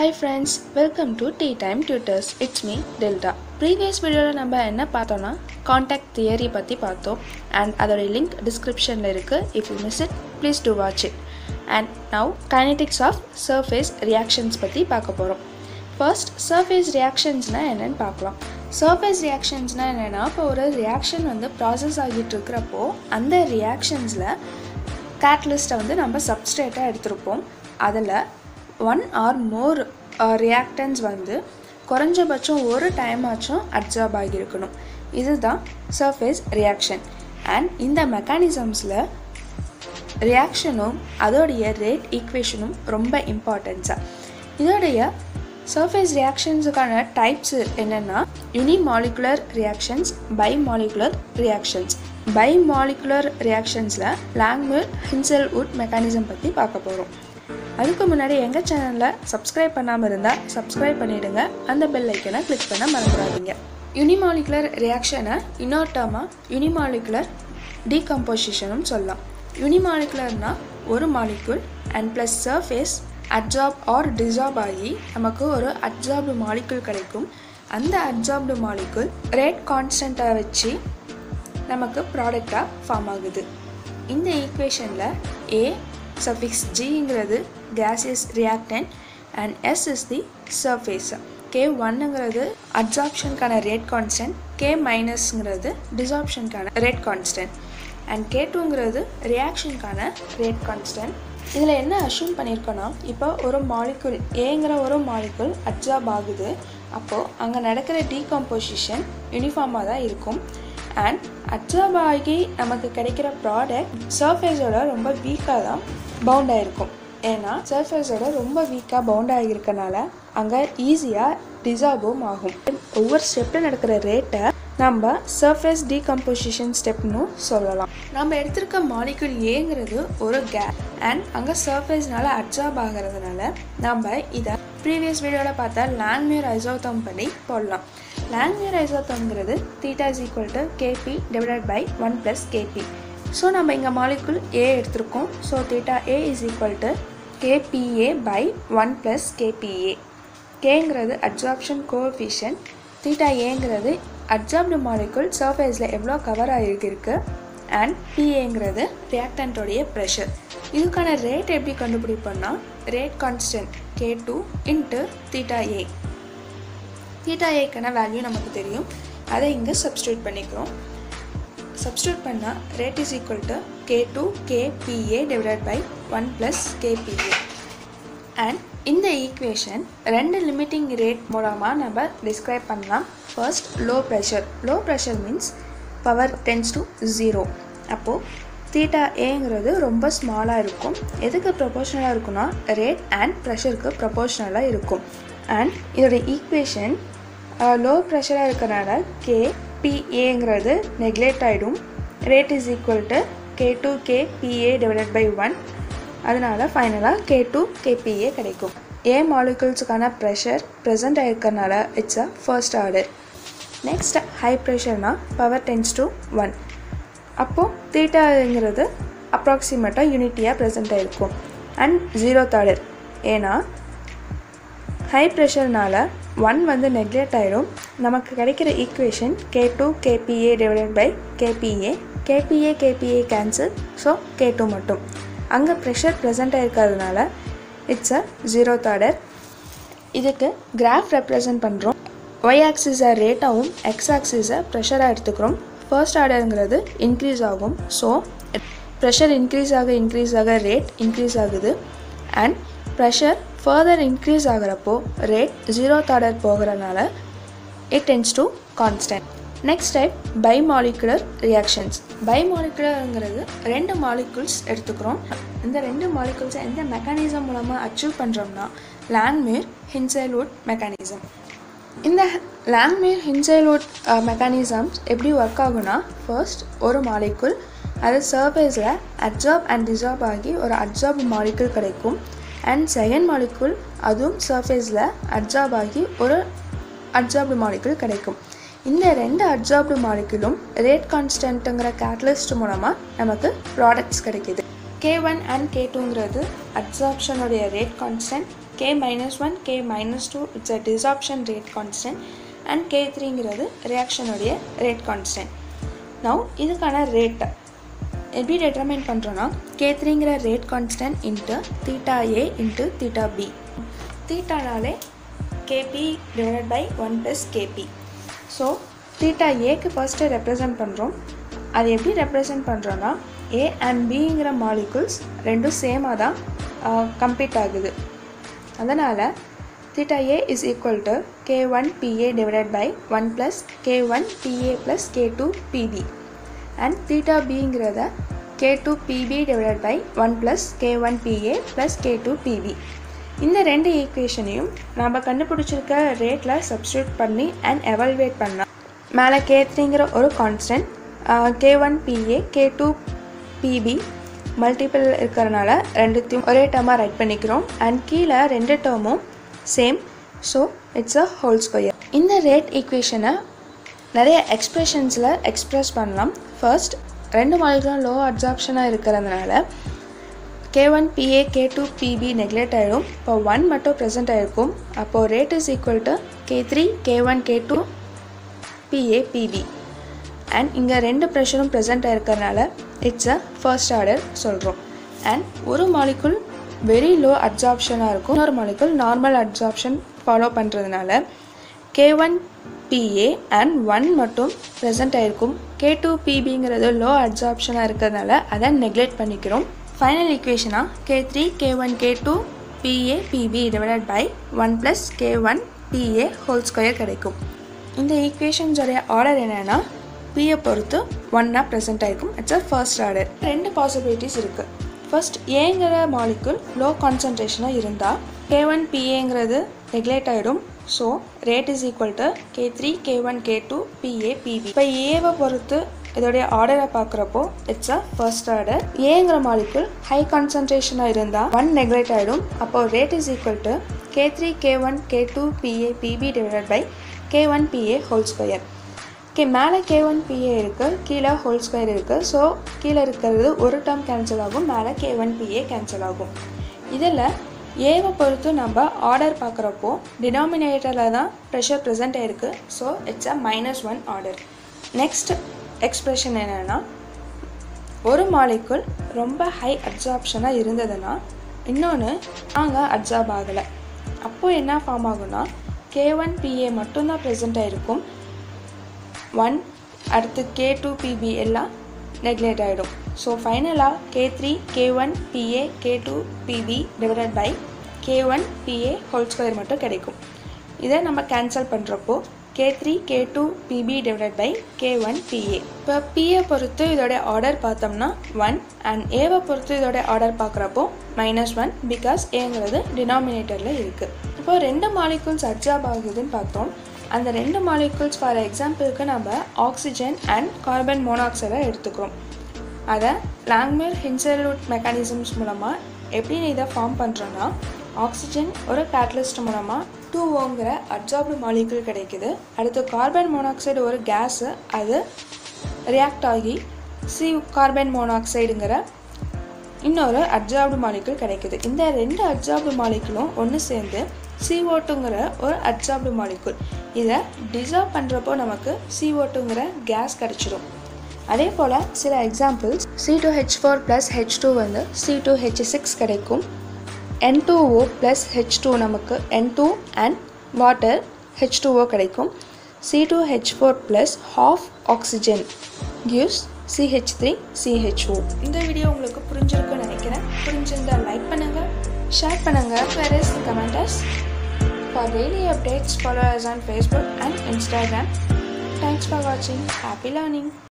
Hi friends welcome to tea time tutors it's me Delta previous வீடியோவில் நம்ம என்ன பார்த்தோன்னா காண்டாக்ட் தியரி பற்றி பார்த்தோம் அண்ட் அதோடைய லிங்க் டிஸ்கிரிப்ஷனில் இருக்குது if you miss it please to watch it and now kinetics of surface reactions பற்றி பார்க்க போகிறோம் ஃபர்ஸ்ட் சர்ஃபேஸ் ரியாக்ஷன்ஸ்னால் என்னென்னு பார்க்கலாம் சர்ஃபேஸ் ரியாக்ஷன்ஸ்னால் என்னென்னா இப்போ ஒரு ரியாக்ஷன் வந்து ப்ராசஸ் ஆகிட்டு இருக்கிறப்போ அந்த ரியாக்ஷன்ஸில் கேட்லிஸ்ட்டை வந்து நம்ம சப்ஸ்ட்ரேட்டாக எடுத்திருப்போம் அதில் ஒன் ஆர் மோர் ரியாக்டன்ஸ் வந்து குறைஞ்சபட்சம் ஒரு டைம் ஆச்சும் அப்சர்வ் ஆகியிருக்கணும் இதுதான் சர்ஃபேஸ் ரியாக்ஷன் அண்ட் இந்த மெக்கானிசம்ஸில் ரியாக்ஷனும் அதோடைய ரேட் ஈக்குவேஷனும் ரொம்ப இம்பார்ட்டன்ஸாக இதோடைய சர்ஃபேஸ் ரியாக்ஷன்ஸுக்கான டைப்ஸு என்னென்னா unimolecular reactions bimolecular reactions bimolecular ரியாக்ஷன்ஸில் லாங்மூர் ஹின்செல் வுட் மெக்கானிசம் பற்றி பார்க்க போகிறோம் அதுக்கு முன்னாடி எங்கள் சேனலில் சப்ஸ்கிரைப் பண்ணாமல் இருந்தால் சப்ஸ்கிரைப் பண்ணிவிடுங்க அந்த பெல் ஐக்கனை கிளிக் பண்ண மறந்துடாதீங்க யூனிமாலிகுலர் ரியாக்ஷனை இன்னொரு டேர்மாக யூனிமாலிகுலர் டீகம்போசிஷனும் சொல்லலாம் யூனிமாலிகுலர்னால் ஒரு molecule and plus surface adsorb or desorb ஆகி நமக்கு ஒரு அட்சார்ப்டு மாலிகுல் கிடைக்கும் அந்த அட்சார்ப்டு மாலிகுல் ரேட் கான்ஸ்டண்ட்டை வச்சு நமக்கு ப்ராடக்டாக ஃபார்ம் ஆகுது இந்த ஈக்குவேஷனில் ஏ சஃபிக்ஸ் ஜிங்கிறது gaseous reactant and S is the surface K ஒன்னுங்கிறது அப்சார்ப்ஷனுக்கான ரேட் கான்ஸ்டன்ட் கே மைனஸ்ங்கிறது டிசார்ப்ஷனுக்கான ரேட் கான்ஸ்டன்ட் அண்ட் கே டூங்கிறது ரியாக்ஷனுக்கான ரேட் கான்ஸ்டன்ட் இதில் என்ன அஷ்யூம் பண்ணியிருக்கோன்னா இப்போ ஒரு மாலிகுல் ஏங்கிற ஒரு மாலிகுல் அப்சார்ப் ஆகுது அப்போது அங்கே நடக்கிற டீகம்போசிஷன் யூனிஃபார்மாக தான் இருக்கும் அண்ட் அப்சர்வ் ஆகி நமக்கு கிடைக்கிற ப்ராடக்ட் சர்ஃபேஸோட ரொம்ப வீக்காக தான் பவுண்ட் ஆகிருக்கும் ஏன்னா சர்ஃபேஸோட ரொம்ப வீக்காக பவுண்ட் ஆகியிருக்கனால அங்கே ஈஸியாக டிசார்பும் ஆகும் ஒவ்வொரு ஸ்டெப்பில் நடக்கிற ரேட்டை நம்ம சர்ஃபேஸ் டீகம்போசிஷன் ஸ்டெப்னு சொல்லலாம் நம்ம எடுத்திருக்க மாலிகுல் ஏங்கிறது ஒரு கேஸ் அண்ட் அங்கே சர்ஃபேஸ்னால அப்சார்ப் ஆகிறதுனால நம்ம இதை ப்ரீவியஸ் வீடியோவில் பார்த்தா லேண்ட்மியர் ஐசோத்தம் பண்ணி போடலாம் லேண்ட்மியர் ஐசோத்தம்ங்கிறது theta is equal to KP divided by one plus KP so நம்ம இங்கே மாலிகுல் ஏ எடுத்திருக்கோம் so theta A is equal to KPA by one plus KPA கேங்கிறது அப்சார்ப்ஷன் கோஎஃபிஷியன் தீட்டா ஏங்கிறது அப்சார்ப்டு மாலிகுல் சர்ஃபேஸில் எவ்வளோ கவர் ஆகிருக்கு அண்ட் பிஏங்கிறது ரியாக்டன்ட்டோடைய ப்ரெஷர் இதுக்கான ரேட் எப்படி கண்டுபிடிப்போம்னா rate constant K two into theta A theta ஏக்கான வேல்யூ நமக்கு தெரியும் அதை இங்கே சப்ஸ்டியூட் பண்ணிக்கிறோம் சப்ஸ்டியூட் பண்ணால் rate is equal to K two KPA divided by one plus KPA and இந்த ஈக்குவேஷன் ரெண்டு லிமிட்டிங் ரேட் மூலமாக நம்ம டிஸ்கிரைப் பண்ணலாம் first low pressure low pressure means power tends to zero அப்போது தீட்டா ஏங்கிறது ரொம்ப ஸ்மாலாக இருக்கும் எதுக்கு ப்ரொபோஷ்னலாக இருக்குன்னா ரேட் அண்ட் ப்ரெஷருக்கு ப்ரொபோஷ்னலாக இருக்கும் அண்ட் இதோட ஈக்குவேஷன் லோ ப்ரெஷராக இருக்கிறனால கே பிஏங்கிறது நெக்லெக்ட் ஆகிடும் rate is equal to K two K PA divided by one அதனால் ஃபைனலாக கே டூ கேபிஏ கிடைக்கும் ஏ மாலிகுல்ஸுக்கான ப்ரெஷர் ப்ரெசென்ட் ஆகிருக்கறனால it's a first order next high ப்ரெஷர்னால் பவர் டென்ஸ் டு ஒன் அப்போது தீட்டாங்கிறது அப்ராக்சிமேட்டாக யூனிட்டியாக ப்ரெசென்ட் ஆகிருக்கும் அண்ட் ஜீரோத் ஆர்டர் ஏன்னா ஹை ப்ரெஷர்னால் ஒன் வந்து நெக்லெக்ட் ஆகிடும் நமக்கு கிடைக்கிற equation K two KPA divided by KPA KPA KPA cancel so K two மட்டும் அங்கே ப்ரெஷர் ப்ரெசென்ட் ஆகிருக்கிறதுனால இட்ஸ் அ ஜீரோத் ஆர்டர் இதுக்கு கிராஃப் ரெப்ரசன்ட் பண்ணுறோம் ஒய் ஆக்சிஸை ரேட்டாகவும் எக்ஸ் ஆக்சிஸை ப்ரெஷராக எடுத்துக்கிறோம் ஃபர்ஸ்ட் ஆர்டருங்கிறது இன்க்ரீஸ் ஆகும் ஸோ ப்ரெஷர் இன்க்ரீஸ் ஆக இன்க்ரீஸ் ஆக ரேட் இன்க்ரீஸ் ஆகுது அண்ட் ப்ரெஷர் ஃபர்தர் இன்க்ரீஸ் ஆகிறப்போ ரேட் ஜீரோத் ஆர்டர் போகிறனால it tends to constant next type bimolecular reactions பை மாலிகுலருங்கிறது ரெண்டு மாலிகுல்ஸ் எடுத்துக்கிறோம் இந்த ரெண்டு மாலிகுல்ஸை எந்த மெக்கானிசம் மூலமாக அச்சீவ் பண்ணுறோம்னா லேண்ட்மேர் ஹின்சைல்வுட் மெக்கானிசம் இந்த லேண்ட்மேர் ஹின்சைல்வுட் மெக்கானிசம்ஸ் எப்படி ஒர்க் ஆகுனா ஃபர்ஸ்ட் ஒரு மாலிகுல் அது சர்ஃபேஸில் அப்சார்ப் அண்ட் டிசார்ப் ஆகி ஒரு அப்சார்ப் மாலிகுல் கிடைக்கும் அண்ட் செகண்ட் மாலிகுல் அதுவும் சர்ஃபேஸில் அப்சார்ப் ஆகி ஒரு அப்சார்ப்டு மாலிகுல் கிடைக்கும் இந்த ரெண்டு அப்சார்ப்டு மாலிகுலும் ரேட் கான்ஸ்டன்ட்டுங்கிற கேட்டலிஸ்ட் மூலமாக நமக்கு ப்ராடக்ட்ஸ் கிடைக்கிது கே ஒன் அண்ட் கே டூங்கிறது அப்சார்ப்ஷனுடைய rate constant K minus one K minus two it's a desorption rate constant and K த்ரீங்கிறது ரியாக்ஷனுடைய ரேட் கான்ஸ்டன்ட் நவ் இதுக்கான ரேட்டை எப்படி டெட்டர்மைன் பண்ணுறோன்னா கே த்ரீங்கிற rate constant into theta A into theta B தீட்டானாலே KP divided by one plus KP so theta ஏக்கு first represent பண்ணுறோம் அது எப்படி ரெப்ரசன்ட் பண்ணுறோன்னா ஏ அண்ட் பிங்கிற மாலிகுல்ஸ் ரெண்டும் சேமாக தான் கம்ப்ளீட் ஆகுது அதனால் theta a is equal to k1 pa divided by 1 plus k1 pa plus k2 pb and theta bங்கிறத k2 pb divided by 1 plus k1 pa plus k2 pb இந்த ரெண்டு ஈக்குவேஷனையும் நம்ம கண்டுபிடிச்சிருக்க ரேட்டில் சப்ஸ்டியூட் பண்ணி அண்ட் எவால்வேட் பண்ணலாம் மேலே K த்ரீங்கிற ஒரு constant K one PA K two PB multiple இருக்கிறனால ரெண்டுத்தையும் ஒரே டேர்மாக ரைட் பண்ணிக்கிறோம் அண்ட் கீழே ரெண்டு டேர்மும் same so it's a whole square இந்த ரேட் ஈக்குவேஷனை நிறைய எக்ஸ்ப்ரெஷன்ஸில் எக்ஸ்ப்ரெஸ் பண்ணலாம் ஃபர்ஸ்ட் ரெண்டு மாலிகுலும் லோ அப்சார்ப்ஷனாக இருக்கிறதுனால K one PA K two PB neglect ஆகிடும் இப்போ ஒன் மட்டும் ப்ரெசென்ட் ஆகிருக்கும் அப்போது rate is equal to K three K one K two PA PB and இங்கே ரெண்டு ப்ரெஷரும் ப்ரெசென்ட் ஆகிருக்கறனால இட்ஸ் அ ஃபர்ஸ்ட் ஆர்டர் சொல்கிறோம் அண்ட் ஒரு மாலிகுல் வெரி லோ அப்சார்ப்ஷனாக இருக்கும் இன்னொரு மாலிகுல் நார்மல் அப்சார்ப்ஷன் ஃபாலோ பண்ணுறதுனால K one PA and one மட்டும் ப்ரெசென்ட் ஆகிருக்கும் கே டூ பிபிங்கிறது லோ அப்சார்ப்ஷனாக இருக்கிறதுனால அதை நெக்லெக்ட் பண்ணிக்கிறோம் ஃபைனல் ஈக்குவேஷனாக K three K one K two PA PB divided by one plus K one PA whole square கிடைக்கும் இந்த ஈக்குவேஷன்ஸோடைய ஆர்டர் என்னென்னா பியை பொறுத்து ஒன்னாக ப்ரெசென்ட் ஆகிருக்கும் இட்ஸ் அ ஃபர்ஸ்ட் ஆர்டர் ரெண்டு பாசிபிலிட்டிஸ் இருக்குது ஃபர்ஸ்ட் ஏங்கிற மாலிகுல் லோ கான்சன்ட்ரேஷனாக இருந்தால் கே ஒன் பிஏங்கிறது நெக்லேட் ஆகிடும் so rate is equal to K three K one K two PA PB இப்போ ஏவை பொறுத்து இதோடைய ஆர்டரை பார்க்குறப்போ இட்ஸ் அ ஃபர்ஸ்ட் ஆர்டர் ஏங்கிற மாலிகுல் ஹை கான்சன்ட்ரேஷனாக இருந்தால் ஒன் நெக்லேட் ஆகிடும் அப்போது rate is equal to K three K one K two PA PB divided by K one PA whole square okay மேலே கே ஒன் பிஏ இருக்குது கீழே whole square இருக்குது so கீழே இருக்கிறது ஒரு டேர்ம் கேன்சல் ஆகும் மேலே கே ஒன் பிஏ கேன்சல் ஆகும் இதில் ஏவை பொறுத்து நம்ம ஆர்டர் பார்க்குறப்போ டினாமினேட்டரில் தான் ப்ரெஷர் ப்ரெசென்ட் ஆயிருக்கு so it's a minus one order next expression என்னென்னா ஒரு மாலிகுல் ரொம்ப ஹை அப்சார்ப்ஷனாக இருந்ததுன்னா இன்னொன்று நாங்கள் அப்சார்ப் ஆகலை அப்போது என்ன ஃபார்ம் ஆகும்னா கே ஒன் பிஏ மட்டும்தான் ப்ரெசென்ட் ஆகிருக்கும் ஒன் அடுத்து கே டூ பிபி எல்லாம் நெக்லேட் ஆகிடும் ஸோ ஃபைனலாக K three K one PA K two PB divided by K one PA whole square மட்டும் கிடைக்கும் இதை நம்ம கேன்சல் பண்ணுறப்போ K three K two PB divided by K one PA இப்போ பியை பொறுத்து இதோட ஆர்டர் பார்த்தோம்னா ஒன் அண்ட் ஏவை பொறுத்து இதோட ஆர்டர் பார்க்குறப்போ மைனஸ் ஒன் பிகாஸ் ஏங்கிறது டினாமினேட்டரில் இருக்குது இப்போ ரெண்டு மாலிகுல்ஸ் அப்சார்ப் ஆகுதுன்னு பார்த்தோம் அந்த ரெண்டு மாலிகுல்ஸ் ஃபார் எக்ஸாம்பிளுக்கு நம்ம ஆக்சிஜன் அண்ட் கார்பன் மோனாக்சைடை எடுத்துக்கிறோம் அதை லாங்மேர் ஹின்செல்யூட் மெக்கானிசம்ஸ் மூலமாக எப்படி இதை ஃபார்ம் பண்ணுறோன்னா ஆக்சிஜன் ஒரு கேட்டலிஸ்ட் மூலமாக டூ ஓங்கிற அப்சார்ப்டு மாலிகுல் கிடைக்குது அடுத்து கார்பன் மோனாக்சைடு ஒரு கேஸு அது ரியாக்ட் ஆகி சி கார்பன் மோனாக்சைடுங்கிற இன்னொரு அப்சார்ப்டு மாலிகுல் கிடைக்குது இந்த ரெண்டு அப்சார்ப்டு மாலிகுலும் ஒன்று சேர்ந்து சிஓட்டுங்கிற ஒரு அப்சார்ப்டு மாலிகுல் இதை டிசால்வ் பண்ணுறப்போ நமக்கு சிஓட்டுங்கிற கேஸ் கிடச்சிரும் அதே போல் சில examples C two H four plus H two வந்து சி டூ ஹெச் சிக்ஸ் கிடைக்கும் N two O plus H two நமக்கு N two and water H two O கிடைக்கும் C two H four plus half oxygen gives CH three CHO இந்த video உங்களுக்கு புரிஞ்சிருக்குன்னு நினைக்கிறேன் புரிஞ்சிருந்தா like பண்ணுங்கள் ஷேர் பண்ணுங்கள் where is commenters For daily updates, follow us on Facebook and Instagram. Thanks for watching. Happy learning.